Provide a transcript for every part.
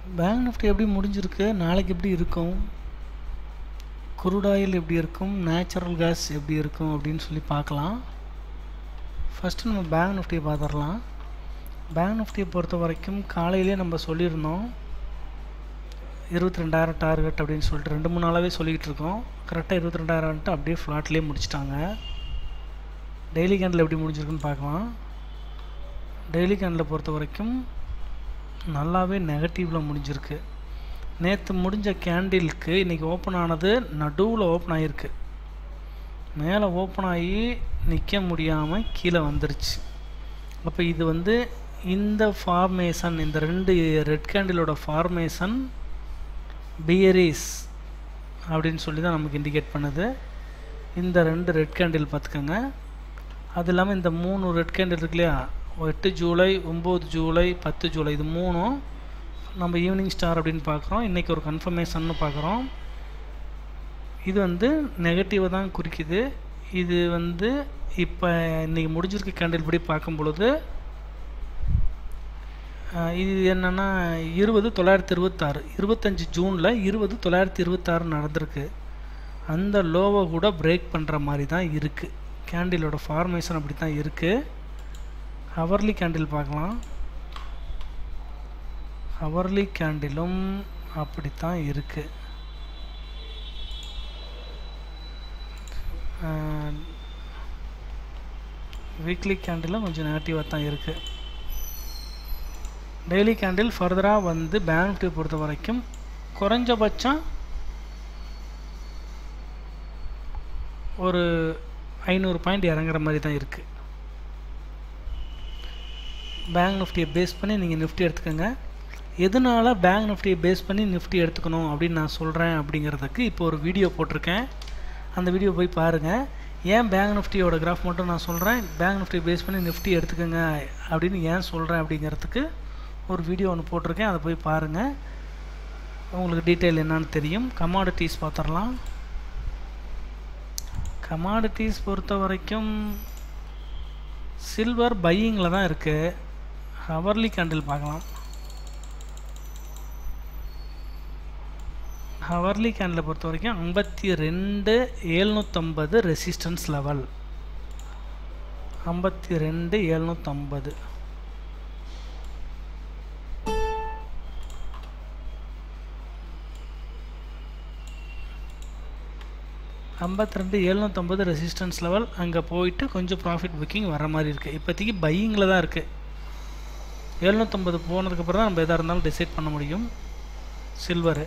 bank Nifty எப்படி முடிஞ்சிருக்கு நாளைக்கு எப்படி இருக்கும் குரூட் ஆயில் எப்படி இருக்கும் நேச்சுரல் கேஸ் எப்படி இருக்கும் அப்படின்னு சொல்லி பார்க்கலாம் ஃபஸ்ட்டு நம்ம பேங்க் நிஃப்டியை பார்த்துடலாம் பேங்க் நிஃப்டியை பொறுத்த வரைக்கும் காலையிலே நம்ம சொல்லியிருந்தோம் இருபத்தி ரெண்டாயிரம் டார்கெட் அப்படின்னு சொல்லிட்டு ரெண்டு மூணு நாளாகவே சொல்லிக்கிட்டு இருக்கோம் கரெக்டாக இருபத்தி ரெண்டாயிரம்ட்டு அப்படியே ஃப்ளாட்லேயே முடிச்சிட்டாங்க டெய்லி கேண்டில் எப்படி முடிஞ்சிருக்குன்னு பார்க்கலாம் டெய்லி கேண்டில் பொறுத்த வரைக்கும் நல்லாவே நெகட்டிவில் முடிஞ்சிருக்கு நேற்று முடிஞ்ச கேண்டிலுக்கு இன்றைக்கி ஓப்பன் ஆனது நடுவில் ஓப்பன் ஆகிருக்கு மேலே ஓப்பன் ஆகி நிற்க முடியாமல் கீழே வந்துருச்சு அப்போ இது வந்து இந்த ஃபார்மேஷன் இந்த ரெண்டு ரெட் கேண்டிலோட ஃபார்மேஷன் பியரிஸ் அப்படின்னு சொல்லி தான் நமக்கு இண்டிகேட் பண்ணுது இந்த ரெண்டு ரெட் கேண்டில் பார்த்துக்கோங்க அது இல்லாமல் இந்த மூணு ரெட் கேண்டில் இருக்கு இல்லையா எட்டு ஜூலை ஒம்பது ஜூலை பத்து ஜூலை இது மூணும் நம்ம ஈவினிங் ஸ்டார் அப்படின்னு பார்க்குறோம் இன்றைக்கி ஒரு கன்ஃபர்மேஷன்னு பார்க்குறோம் இது வந்து நெகட்டிவை தான் குறிக்குது இது வந்து இப்போ இன்றைக்கி முடிஞ்சிருக்க கேண்டில் படி பார்க்கும் பொழுது இது என்னென்னா இருபது தொள்ளாயிரத்தி இருபத்தாறு இருபத்தஞ்சி ஜூனில் இருபது தொள்ளாயிரத்தி இருபத்தாறு நடந்திருக்கு அந்த லோவை கூட பிரேக் பண்ணுற மாதிரி தான் இருக்குது கேண்டிலோட ஃபார்மேஷன் அப்படி தான் இருக்குது ஹவர்லி கேண்டில் பார்க்கலாம் ஹவர்லி கேண்டிலும் அப்படித்தான் இருக்குது வீக்லி கேண்டிலும் கொஞ்சம் நெகட்டிவாக தான் இருக்குது டெய்லி கேண்டில் ஃபர்தராக வந்து பேங்க் நிஃப்டி பொறுத்த வரைக்கும் குறைஞ்சபட்சம் ஒரு ஐநூறு பாயிண்ட் இறங்குற மாதிரி தான் இருக்குது பேங்க் நிஃப்டியை பேஸ் பண்ணி நீங்கள் நிஃப்டி எடுத்துக்கோங்க எதனால் பேங்க் நிஃப்டியை பேஸ் பண்ணி நிஃப்டி எடுத்துக்கணும் அப்படின்னு நான் சொல்கிறேன் அப்படிங்கிறதுக்கு இப்போ ஒரு வீடியோ போட்டிருக்கேன் அந்த வீடியோ போய் பாருங்கள் ஏன் பேங்க் நிஃப்டியோட கிராஃப் மட்டும் நான் சொல்கிறேன் பேங்க் நிஃப்டியை பேஸ் பண்ணி நிஃப்டி எடுத்துக்கோங்க அப்படின்னு ஏன் சொல்கிறேன் அப்படிங்கிறதுக்கு ஒரு வீடியோ ஒன்று போட்டிருக்கேன் அதை போய் பாருங்கள் உங்களுக்கு டீட்டெயில் என்னன்னு தெரியும் கமாடிட்டிஸ் பார்த்துடலாம் கமாடிட்டிஸ் பொறுத்த வரைக்கும் சில்வர் பையிங்கில் தான் இருக்குது ஹவர்லி கேண்டில் பார்க்கலாம் ஹவர்லி கேண்டில் பொறுத்த வரைக்கும் ஐம்பத்தி ரெண்டு ஏழ்நூற்றம்பது ரெசிஸ்டன்ஸ் லெவல் ஐம்பத்தி ரெண்டு ஏழ்நூற்றம்பது ஐம்பத்தி ரெண்டு எழுநூற்றம்பது ரெசிஸ்டன்ஸ் லெவல் அங்கே போயிட்டு கொஞ்சம் ப்ராஃபிட் புக்கிங் வர மாதிரி இருக்குது இப்போதைக்கு பையிங்கில் தான் இருக்குது எழுநூற்றம்பது போனதுக்கப்புறம் தான் நம்ம எதாக இருந்தாலும் டிசைட் பண்ண முடியும் சில்வரு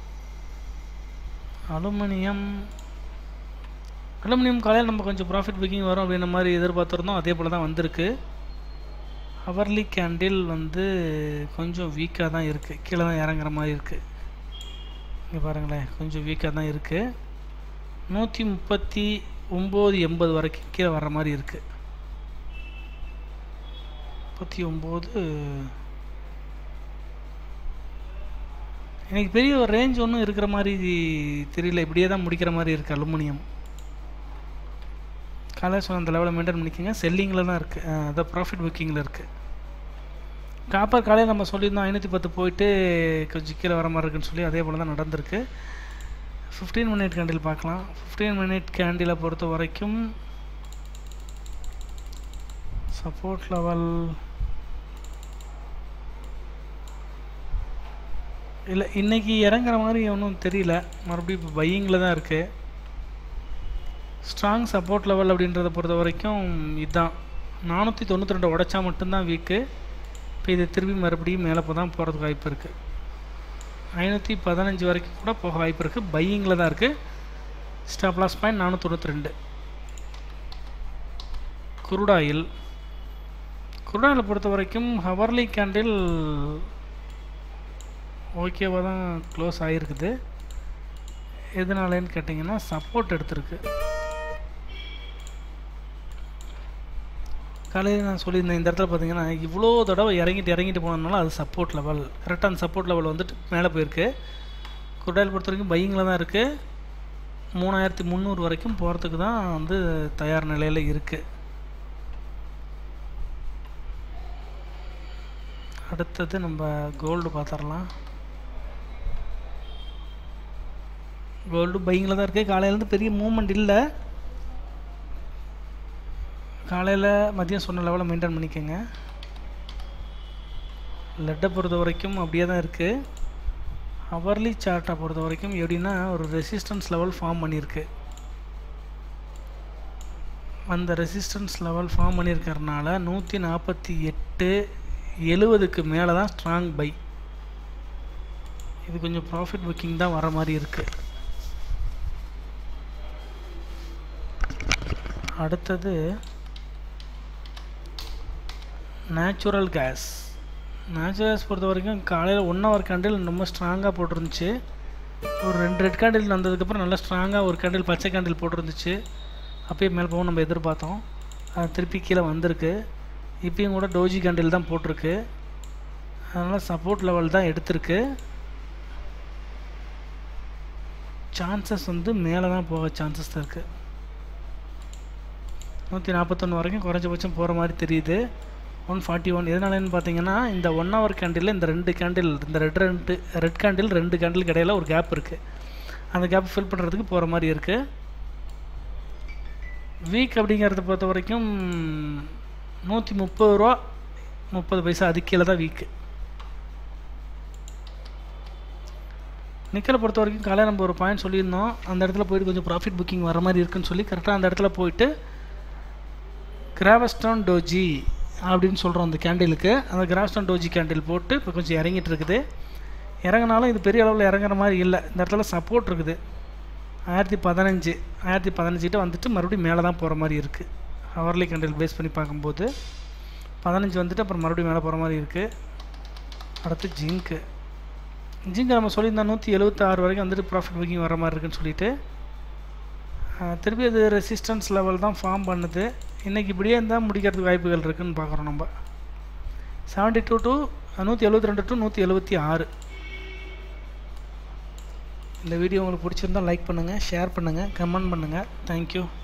அலுமினியம் அலுமினியம் காலையில் நம்ம கொஞ்சம் ப்ராஃபிட் புக்கிங் வரும் அப்படின்ற மாதிரி எதிர்பார்த்துருந்தோம் அதே போல் தான் வந்திருக்கு ஹவர்லி கேண்டில் வந்து கொஞ்சம் வீக்காக தான் இருக்குது கீழே தான் இறங்குற மாதிரி இருக்குது இங்கே பாருங்களேன் கொஞ்சம் வீக்காக தான் இருக்குது நூற்றி முப்பத்தி ஒம்பது எண்பது வரைக்கும் கீழே வர்ற மாதிரி இருக்குது முப்பத்தி ஒம்பது எனக்கு பெரிய ஒரு ரேஞ்ச் ஒன்றும் இருக்கிற மாதிரி தெரியல இப்படியே தான் முடிக்கிற மாதிரி இருக்குது அலுமினியம் காலையில் சொன்ன அந்த லெவலில் மெயின்டைன் பண்ணிக்கோங்க செல்லிங்கில் தான் இருக்குது அதான் ப்ராஃபிட் புக்கிங்கில் இருக்குது காப்பர் காலையில் நம்ம சொல்லியிருந்தோம் ஐநூற்றி பத்து போயிட்டு கொஞ்சம் கீழே வர மாதிரி இருக்குன்னு சொல்லி அதே போல் தான் நடந்திருக்கு ஃபிஃப்டீன் மினிட் கேண்டில் பார்க்கலாம் ஃபிஃப்டீன் மினிட் கேண்டிலை பொறுத்த வரைக்கும் சப்போர்ட் லெவல் இல்லை இன்றைக்கி இறங்குற மாதிரி ஒன்றும் தெரியல மறுபடியும் இப்போ பையிங்கில் தான் இருக்குது ஸ்ட்ராங் சப்போர்ட் லெவல் அப்படின்றத பொறுத்த வரைக்கும் இதுதான் நானூற்றி தொண்ணூற்றி ரெண்டு உடச்சா மட்டும்தான் வீக்கு இப்போ இது திரும்பி மறுபடியும் மேலே போ தான் போகிறதுக்கு வாய்ப்பு இருக்குது ஐநூற்றி பதினஞ்சு வரைக்கும் கூட போக வாய்ப்பு இருக்குது பையிங்கில் தான் இருக்குது ஸ்டாப் லாஸ் பாயிண்ட் நானூற்றி தொண்ணூற்றி ரெண்டு குருடாயில் குருடாயில் பொறுத்த வரைக்கும் ஹவர்லி கேண்டில் ஓகேவாக தான் க்ளோஸ் ஆகிருக்குது எதனாலன்னு கேட்டிங்கன்னா சப்போர்ட் எடுத்திருக்கு காலையில் நான் சொல்லியிருந்தேன் இந்த இடத்துல பார்த்தீங்கன்னா இவ்வளோ தடவை இறங்கிட்டு இறங்கிட்டு போனதுனால அது சப்போர்ட் லெவல் கரெக்டாக அந்த சப்போர்ட் லெவல் வந்துட்டு மேலே போயிருக்கு குருடாயில் பொறுத்த வரைக்கும் பையிங்கில் தான் இருக்குது மூணாயிரத்தி முந்நூறு வரைக்கும் போகிறதுக்கு தான் வந்து தயார் நிலையில் இருக்குது அடுத்தது நம்ம கோல்டு பார்த்துடலாம் கோல்டு பைங்கில் தான் இருக்குது காலையிலேருந்து பெரிய மூவ்மெண்ட் இல்லை காலையில் மதியம் சொன்ன லெவலில் மெயின்டைன் பண்ணிக்கோங்க லெட்டை பொறுத்த வரைக்கும் அப்படியே தான் இருக்குது ஹவர்லி சார்ட்டை பொறுத்த வரைக்கும் எப்படின்னா ஒரு ரெசிஸ்டன்ஸ் லெவல் ஃபார்ம் பண்ணியிருக்கு அந்த ரெசிஸ்டன்ஸ் லெவல் ஃபார்ம் பண்ணியிருக்கறனால நூற்றி நாற்பத்தி எட்டு எழுவதுக்கு மேலே தான் ஸ்ட்ராங் பை இது கொஞ்சம் ப்ராஃபிட் புக்கிங் தான் வர மாதிரி இருக்குது அடுத்தது நேச்சுரல் கேஸ் நேச்சுரல் கேஸ் பொறுத்த வரைக்கும் காலையில் ஒன் ஹவர் கேண்டில் ரொம்ப ஸ்ட்ராங்காக போட்டிருந்துச்சு ஒரு ரெண்டு ரெட் கேண்டில் வந்ததுக்கப்புறம் நல்லா ஸ்ட்ராங்காக ஒரு கேண்டில் பச்சை கேண்டில் போட்டிருந்துச்சு அப்பயே மேலே போகும் நம்ம எதிர்பார்த்தோம் அது திருப்பி கீழே வந்திருக்கு இப்பயும் கூட டோஜி கேண்டில் தான் போட்டிருக்கு அதனால் சப்போர்ட் லெவல் தான் எடுத்திருக்கு சான்சஸ் வந்து மேலே தான் போக சான்சஸ் இருக்குது நூற்றி நாற்பத்தொன்று வரைக்கும் குறைஞ்சபட்சம் போகிற மாதிரி தெரியுது ஒன் ஃபார்ட்டி ஒன் எதனாலன்னு பார்த்தீங்கன்னா இந்த ஒன் ஹவர் கேண்டில் இந்த ரெண்டு கேண்டில் இந்த ரெட் ரெண்டு ரெட் கேண்டில் ரெண்டு கேண்டில் இடையில ஒரு கேப் இருக்குது அந்த கேப் ஃபில் பண்ணுறதுக்கு போகிற மாதிரி இருக்குது வீக் அப்படிங்கிறத பொறுத்த வரைக்கும் நூற்றி முப்பது ரூபா முப்பது பைசா அதுக்கு கீழே தான் வீக்கு நிக்கலை பொறுத்த வரைக்கும் காலையில் நம்ம ஒரு பாயிண்ட் சொல்லியிருந்தோம் அந்த இடத்துல போயிட்டு கொஞ்சம் ப்ராஃபிட் புக்கிங் வர மாதிரி இருக்குன்னு சொல்லி கரெக்டாக அந்த இடத்துல போயிட்டு கிராவஸ்டான் டோஜி அப்படின்னு சொல்கிறோம் அந்த கேண்டிலுக்கு அந்த கிராவஸ்டான் டோஜி கேண்டில் போட்டு இப்போ கொஞ்சம் இறங்கிட்டு இருக்குது இறங்கினாலும் இது பெரிய அளவில் இறங்குற மாதிரி இல்லை இந்த இடத்துல சப்போர்ட் இருக்குது ஆயிரத்தி பதினஞ்சு ஆயிரத்தி பதினஞ்சுக்கிட்ட வந்துட்டு மறுபடியும் மேலே தான் போகிற மாதிரி இருக்குது ஹவர்லி கேண்டில் பேஸ் பண்ணி பார்க்கும்போது பதினஞ்சு வந்துட்டு அப்புறம் மறுபடியும் மேலே போகிற மாதிரி இருக்குது அடுத்து ஜிங்க்கு ஜிங்க் நம்ம சொல்லியிருந்தோம் நூற்றி எழுபத்தாறு வரைக்கும் வந்துட்டு ப்ராஃபிட் புக்கிங் வர மாதிரி இருக்குன்னு சொல்லிட்டு திருப்பி அது ரெசிஸ்டன்ஸ் லெவல் தான் ஃபார்ம் பண்ணுது இன்றைக்கி இப்படியே இருந்தால் முடிக்கிறதுக்கு வாய்ப்புகள் இருக்குதுன்னு பார்க்குறோம் நம்ம செவன்ட்டி டூ டு நூற்றி எழுபத்தி ரெண்டு டு நூற்றி எழுபத்தி ஆறு இந்த வீடியோ உங்களுக்கு பிடிச்சிருந்தால் லைக் பண்ணுங்கள் ஷேர் பண்ணுங்கள் கமெண்ட் பண்ணுங்கள் தேங்க்யூ